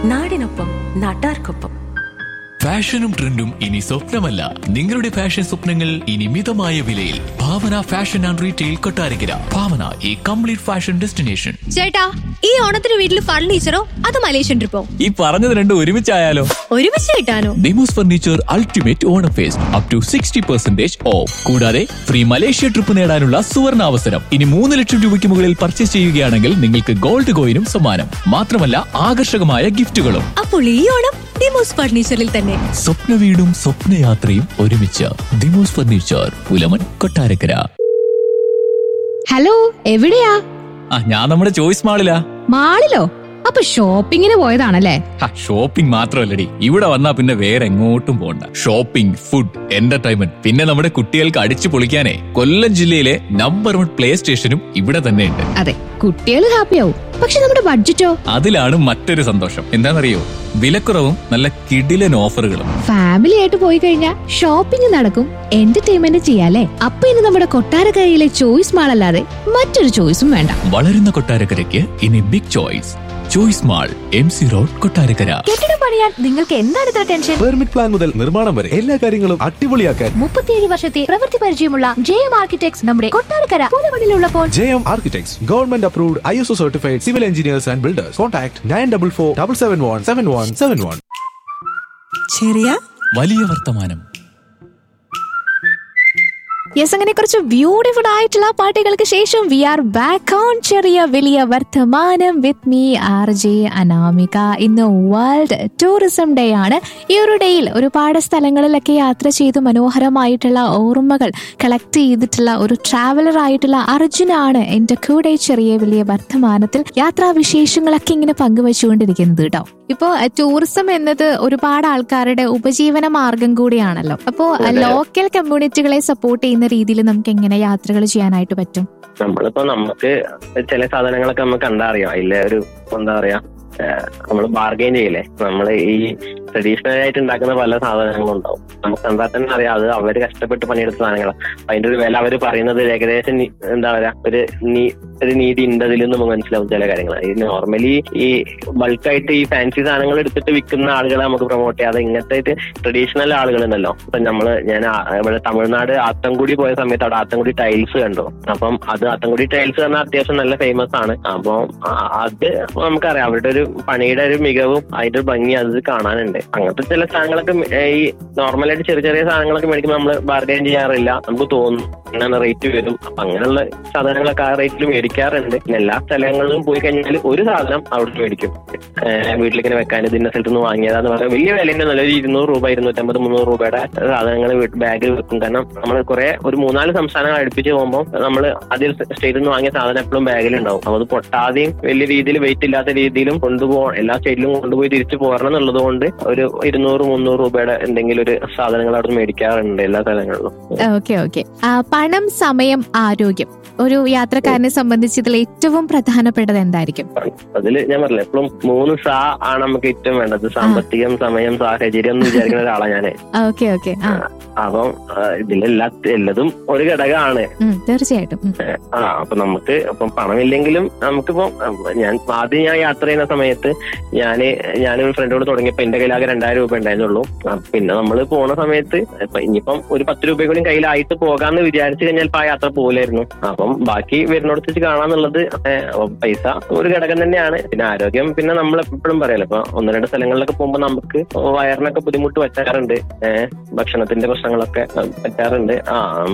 നാടിനൊപ്പം നാട്ടാർക്കൊപ്പം ഫാഷനും ട്രെൻഡും ഇനി സ്വപ്നമല്ല നിങ്ങളുടെ ഫാഷൻ സ്വപ്നങ്ങൾ ഇനി മിതമായ വിലയിൽ Bhavana fashion and retail Kottarakkara Bhavana ഈ കംപ്ലീറ്റ് ഫാഷൻ ഡെസ്റ്റിനേഷൻ ചേട്ടാ ഈ ഓണത്തിന് വീട്ടിൽ ഫർണിച്ചറോ അത് മലേഷ്യൻ ട്രിപ്പോ ഈ പറഞ്ഞത് രണ്ടും ഒരുമിച്ചായാലോ ഒരുമിച്ച് കിട്ടാനോ ഡിമോസ് furniture ultimate Onam fest up to sixty percentage off കൂടാതെ ഫ്രീ മലേഷ്യ ട്രിപ്പ് നേടാനുള്ള സുവർണ അവസരം ഇനി മൂന്ന് ലക്ഷം രൂപയ്ക്ക് മുകളിൽ പർച്ചേസ് ചെയ്യുകയാണെങ്കിൽ നിങ്ങൾക്ക് ഗോൾഡ് കോയിനും സമ്മാനം മാത്രമല്ല ആകർഷകമായ ഗിഫ്റ്റുകളും അപ്പോൾ ഈ ഓണം ഡിമോസ് ഫർണിച്ചറിൽ തന്നെ സ്വപ്ന വീടും സ്വപ്നയാത്രയും ഒരുമിച്ച് ദിമോസ് ഫർണിച്ചർ പുലമൻ കൊട്ടാരക്കര ഹലോ എവിടെയാ ആ ഞാൻ നമ്മുടെ ചോയ്സ് മാളിലാ മാളിലോ അപ്പൊ ഷോപ്പിങ്ങിന് പോയതാണല്ലേ ഷോപ്പിംഗ് മാത്രമല്ലടി ഇവിടെ വന്നാ പിന്നെ വേറെ എങ്ങോട്ടും പോണ്ട ഷോപ്പിംഗ് ഫുഡ് എന്റർടൈൻമെന്റ് പിന്നെ നമ്മുടെ കുട്ടികൾക്ക് അടിച്ചു പൊളിക്കാനേ കൊല്ലം ജില്ലയിലെ നമ്പർ വൺ പ്ലേ സ്റ്റേഷനും ഇവിടെ തന്നെ ഉണ്ട് അതെ കുട്ടികൾ ഹാപ്പിയാവും പക്ഷെ നമ്മുടെ ബഡ്ജറ്റോ അതിലാണ് മറ്റൊരു സന്തോഷം എന്താണെന്നറിയോ വിലക്കുറവും നല്ല കിടിലൻ ഓഫറുകളും ഫാമിലി ആയിട്ട് പോയി കഴിഞ്ഞാൽ ഷോപ്പിംഗ് നടക്കും എന്റർടൈൻമെന്റ് ചെയ്യാലേ അപ്പൊ ഇനി നമ്മുടെ കൊട്ടാരക്കരയിലെ ചോയ്സ് മാൾ അല്ലാതെ മറ്റൊരു ചോയ്സും വേണ്ട വളരുന്ന കൊട്ടാരക്കരയ്ക്ക് ഇനി big choice choice mall M C road Kottarakkara കെട്ടിടം പണിയാൻ നിങ്ങൾക്ക് എന്താണ് ഇത്ര ടെൻഷൻ പെർമിറ്റ് പ്ലാൻ മുതൽ നിർമ്മാണം വരെ എല്ലാ കാര്യങ്ങളും അടിപൊളിയാക്കാൻ മുപ്പത്തിയേഴ് വർഷത്തെ പ്രവൃത്തി പരിചയമുള്ള ജെ എം ആർക്കിടെക്ട്സ് നമ്മുടെ കൊട്ടാരക്കര പൂലമണിലുള്ളപ്പോൾ J M architects government approved I S O certified civil engineers and builders contact nine double four double seven one seven one seven one ചെറിയ വലിയ വർത്തമാനം യെസ് അങ്ങനെ കുറച്ച് ബ്യൂട്ടിഫുൾ ആയിട്ടുള്ള പാട്ടുകൾക്ക് ശേഷം വി ആർ ബാക്ക് ഓൺ ചെറിയ വലിയ വർത്തമാനം with me R J Anamika ഇന്ന് വേൾഡ് ടൂറിസം ഡേ ആണ് ഈ ഒരു ഡേയിൽ ഒരുപാട് സ്ഥലങ്ങളിലൊക്കെ യാത്ര ചെയ്ത് മനോഹരമായിട്ടുള്ള ഓർമ്മകൾ കളക്ട് ചെയ്തിട്ടുള്ള ഒരു ട്രാവലർ ആയിട്ടുള്ള അർജുനാണ് എൻ്റെ കൂടെ ചെറിയ വലിയ വർത്തമാനത്തിൽ യാത്രാ വിശേഷങ്ങളൊക്കെ ഇങ്ങനെ പങ്കുവെച്ചുകൊണ്ടിരിക്കുന്നത് കേട്ടോ ഇപ്പോ ടൂറിസം എന്നത് ഒരുപാട് ആൾക്കാരുടെ ഉപജീവന മാർഗം കൂടിയാണല്ലോ അപ്പോ ലോക്കൽ കമ്മ്യൂണിറ്റികളെ സപ്പോർട്ട് ചെയ്യുന്ന രീതിയിൽ നമുക്ക് എങ്ങനെ യാത്രകൾ ചെയ്യാനായിട്ട് പറ്റും നമ്മളിപ്പോ നമുക്ക് ചില സാധനങ്ങളൊക്കെ നമുക്ക് കണ്ടറിയാം അതിലെ ഒരു എന്താ പറയാ നമ്മൾ ബാർഗെയിൻ ചെയ്യില്ലേ നമ്മൾ ഈ ട്രഡീഷണൽ ആയിട്ട് ഉണ്ടാക്കുന്ന പല സാധനങ്ങളും ഉണ്ടാവും നമുക്ക് കണ്ടാൽ തന്നെ അറിയാം അത് അവര് കഷ്ടപ്പെട്ട് പണിയെടുത്ത സാധനങ്ങളാണ് അപ്പൊ അതിന്റെ ഒരു വില അവർ പറയുന്നത് ഏകദേശം നി- എന്താ പറയാ ഒരു നീ- ഒരു നീതി ഉണ്ട് അതിൽ നമുക്ക് മനസ്സിലാവും ചില കാര്യങ്ങൾ ഈ നോർമലി ഈ ബൾക്കായിട്ട് ഈ ഫാൻസി സാധനങ്ങൾ എടുത്തിട്ട് വിൽക്കുന്ന ആളുകളെ നമുക്ക് പ്രൊമോട്ട് ചെയ്യാതെ ഇങ്ങനത്തെ ട്രഡീഷണൽ ആളുകളുണ്ടല്ലോ ഇപ്പൊ നമ്മള് ഞാൻ ആ- ഇവിടെ തമിഴ്നാട് ആത്തൻകുടി പോയ സമയത്ത് അവിടെ ആത്തൻകുടി ടൈൽസ് കണ്ടു അപ്പം അത് ആത്തൻകുടി ടൈൽസ് പറഞ്ഞാൽ അത്യാവശ്യം നല്ല ഫേമസ് ആണ് അപ്പം ആ- അത് നമുക്കറിയാം അവരുടെ ഒരു പണിയുടെ ഒരു മികവും അതിന്റെ ഒരു ഭംഗി അത് കാണാനുണ്ട് അങ്ങനത്തെ ചില സാധനങ്ങളൊക്കെ മ- ഏ, ഈ നോർമലായിട്ട് ചെറിയ ചെറിയ സാധനങ്ങളൊക്കെ മേടിക്കുമ്പോൾ നമ്മൾ ബാർഗൈൻ ചെയ്യാറില്ല നമുക്ക് തോന്നും ഇങ്ങനെ റേറ്റ് വരും അപ്പൊ അങ്ങനെയുള്ള സാധനങ്ങളൊക്കെ ആ റേറ്റിൽ മേടിക്കാറുണ്ട് പിന്നെ എല്ലാ സ്ഥലങ്ങളിലും പോയി കഴിഞ്ഞാൽ ഒരു സാധനം അവിടെ മേടിക്കും ഏഹ് വീട്ടിലിങ്ങനെ വെക്കാൻ ഇതിന്റെ സ്ഥലത്ത് നിന്ന് വാങ്ങിയതാന്ന് പറയാം വലിയ വിലന്റെ നല്ല ഒരു ഇരുന്നൂറ് രൂപ ഇരുന്നൂറ്റമ്പത് മുന്നൂറ് രൂപയുടെ സാധനങ്ങൾ ബാഗിൽ വെക്കും കാരണം നമ്മൾ കുറെ ഒരു മൂന്നാല് സംസ്ഥാനങ്ങൾ അടുപ്പിച്ച് പോകുമ്പോൾ നമ്മൾ അതിൽ സ്റ്റേറ്റിൽ നിന്ന് വാങ്ങിയ സാധനം എപ്പോഴും ബാഗിലുണ്ടാവും അപ്പൊ അത് പൊട്ടാതെയും വലിയ രീതിയിൽ വെയിറ്റ് ഇല്ലാത്ത രീതിയിലും കൊണ്ടുപോകാൻ എല്ലാ സ്റ്റേറ്റിലും കൊണ്ടുപോയി തിരിച്ചു പോരണം എന്നുള്ളത് കൊണ്ട് ഒരു ഇരുന്നൂറ് മുന്നൂറ് രൂപയുടെ എന്തെങ്കിലും ഒരു സാധനങ്ങൾ അവിടെ നിന്ന് മേടിക്കാറുണ്ട് എല്ലാ സ്ഥലങ്ങളിലും ഓക്കെ ഓക്കെ പണം സമയം ആരോഗ്യം ഒരു യാത്രക്കാരനെ സംബന്ധിച്ച് ഇതിൽ ഏറ്റവും പ്രധാനപ്പെട്ടത് എന്തായിരിക്കും അതിൽ ഞാൻ പറഞ്ഞില്ല എപ്പോഴും മൂന്ന് സാ ആണ് നമുക്ക് ഏറ്റവും വേണ്ടത് സാമ്പത്തികം സമയം സാഹചര്യം എന്ന് വിചാരിക്കുന്ന ഒരാളാണ് ഞാന് ഓക്കെ ഓക്കെ ആ അപ്പം ആ, ഇതിലെല്ലാ എല്ലാതും ഒരു ഘടകമാണ് ഉം, തീർച്ചയായിട്ടും ഉം. ആ അപ്പൊ നമുക്ക് ഇപ്പം പണമില്ലെങ്കിലും നമുക്കിപ്പം ഉം, ഞാൻ ആദ്യം ഞാൻ യാത്ര ചെയ്യുന്ന സമയത്ത് ഞാന് ഞാനും ഫ്രണ്ടോട് തുടങ്ങിയപ്പോ എന്റെ കയ്യിലാകെ രണ്ടായിരം രൂപ ഉണ്ടായിരുന്നുള്ളൂ ആ, പിന്നെ നമ്മൾ പോണ സമയത്ത് ഇപ്പൊ ഇനിയിപ്പം ഒരു പത്ത് രൂപ കൂടി കയ്യിലായിട്ട് പോകാന്ന് വിചാരിച്ചു കഴിഞ്ഞാൽ ഇപ്പൊ ആ യാത്ര പോലായിരുന്നു അപ്പം ബാക്കി വരുന്നിടത്ത് വെച്ച് കാണാന്നുള്ളത് ഏ, അപ്പം പൈസ ഒരു ഘടകം തന്നെയാണ് പിന്നെ ആരോഗ്യം പിന്നെ നമ്മൾ എപ്പോഴും പറയാലോ ഇപ്പൊ ഒന്ന് രണ്ട് സ്ഥലങ്ങളിലൊക്കെ പോകുമ്പോൾ നമുക്ക് വയറിനൊക്കെ ബുദ്ധിമുട്ട് പറ്റാറുണ്ട് ഏഹ് ഭക്ഷണത്തിന്റെ പ്രശ്നങ്ങളൊക്കെ പറ്റാറുണ്ട് ആ